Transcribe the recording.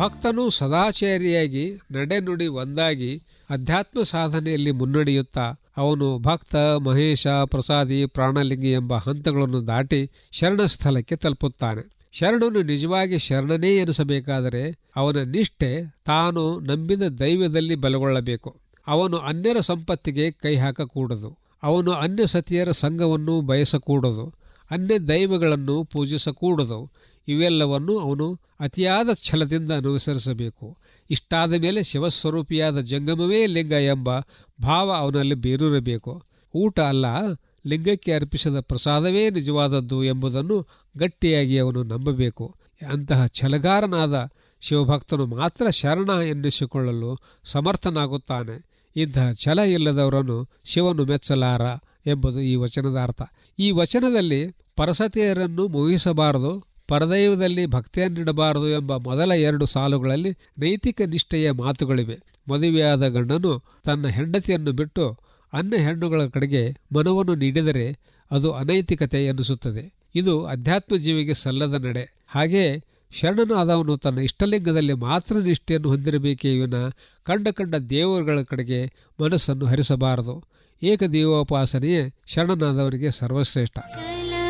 ಭಕ್ತನು ಸದಾಚಾರಿಯಾಗಿ ನಡೆನುಡಿ ಒಂದಾಗಿ ಅಧ್ಯಾತ್ಮ ಸಾಧನೆಯಲ್ಲಿ ಮುನ್ನಡೆಯುತ್ತಾ ಅವನು ಭಕ್ತ ಮಹೇಶ ಪ್ರಸಾದಿ ಪ್ರಾಣಲಿಂಗಿ ಎಂಬ ಹಂತಗಳನ್ನು ದಾಟಿ ಶರಣ ಸ್ಥಳಕ್ಕೆ ತಲುಪುತ್ತಾನೆ ಶರಣನು ನಿಜವಾಗಿ ಶರಣನೇ ಎನಿಸಬೇಕಾದರೆ ಅವನ ನಿಷ್ಠೆ ತಾನು ನಂಬಿದ ದೈವದಲ್ಲಿ ಬಲಗೊಳ್ಳಬೇಕು ಅವನು ಅನ್ಯರ ಸಂಪತ್ತಿಗೆ ಕೈ ಹಾಕಕೂಡದು ಅವನು ಅನ್ಯ ಸತಿಯರ ಸಂಘವನ್ನು ಬಯಸಕೂಡದು ಅನ್ಯ ದೈವಗಳನ್ನು ಪೂಜಿಸಕೂಡದು ಇವೆಲ್ಲವನ್ನು ಅವನು ಅತಿಯಾದ ಛಲದಿಂದ ಅನುಸರಿಸಬೇಕು ಇಷ್ಟಾದ ಮೇಲೆ ಶಿವಸ್ವರೂಪಿಯಾದ ಜಂಗಮವೇ ಲಿಂಗ ಎಂಬ ಭಾವ ಅವನಲ್ಲಿ ಬೇರೂರಬೇಕು ಊಟ ಅಲ್ಲ ಲಿಂಗಕ್ಕೆ ಅರ್ಪಿಸಿದ ಪ್ರಸಾದವೇ ನಿಜವಾದದ್ದು ಎಂಬುದನ್ನು ಗಟ್ಟಿಯಾಗಿ ಅವನು ನಂಬಬೇಕು ಅಂತಹ ಛಲಗಾರನಾದ ಶಿವಭಕ್ತನು ಮಾತ್ರ ಶರಣ ಎನ್ನಿಸಿಕೊಳ್ಳಲು ಸಮರ್ಥನಾಗುತ್ತಾನೆ ಇಂತಹ ಛಲ ಇಲ್ಲದವರನ್ನು ಶಿವನು ಮೆಚ್ಚಲಾರ ಎಂಬುದು ಈ ವಚನದ ಅರ್ಥ ಈ ವಚನದಲ್ಲಿ ಪರಸತಿಯರನ್ನು ಮೋಹಿಸಬಾರದು ಪರದೈವದಲ್ಲಿ ಭಕ್ತಿಯನ್ನಿಡಬಾರದು ಎಂಬ ಮೊದಲ ಎರಡು ಸಾಲುಗಳಲ್ಲಿ ನೈತಿಕ ನಿಷ್ಠೆಯ ಮಾತುಗಳಿವೆ ಮದುವೆಯಾದ ಗಂಡನು ತನ್ನ ಹೆಂಡತಿಯನ್ನು ಬಿಟ್ಟು ಅನ್ಯ ಹೆಣ್ಣುಗಳ ಕಡೆಗೆ ಮನವನ್ನು ನೀಡಿದರೆ ಅದು ಅನೈತಿಕತೆ ಎನಿಸುತ್ತದೆ ಇದು ಅಧ್ಯಾತ್ಮ ಜೀವಿಗೆ ಸಲ್ಲದ ನಡೆ ಹಾಗೆ ಶರಣನಾದವನು ತನ್ನ ಇಷ್ಟಲಿಂಗದಲ್ಲಿ ಮಾತ್ರ ನಿಷ್ಠೆಯನ್ನು ಹೊಂದಿರಬೇಕೇ ವಿನ ಕಂಡ ಕಂಡ ದೇವರುಗಳ ಕಡೆಗೆ ಮನಸ್ಸನ್ನು ಹರಿಸಬಾರದು ಏಕದೇವೋಪಾಸನೆಯೇ ಶರಣನಾದವನಿಗೆ ಸರ್ವಶ್ರೇಷ್ಠ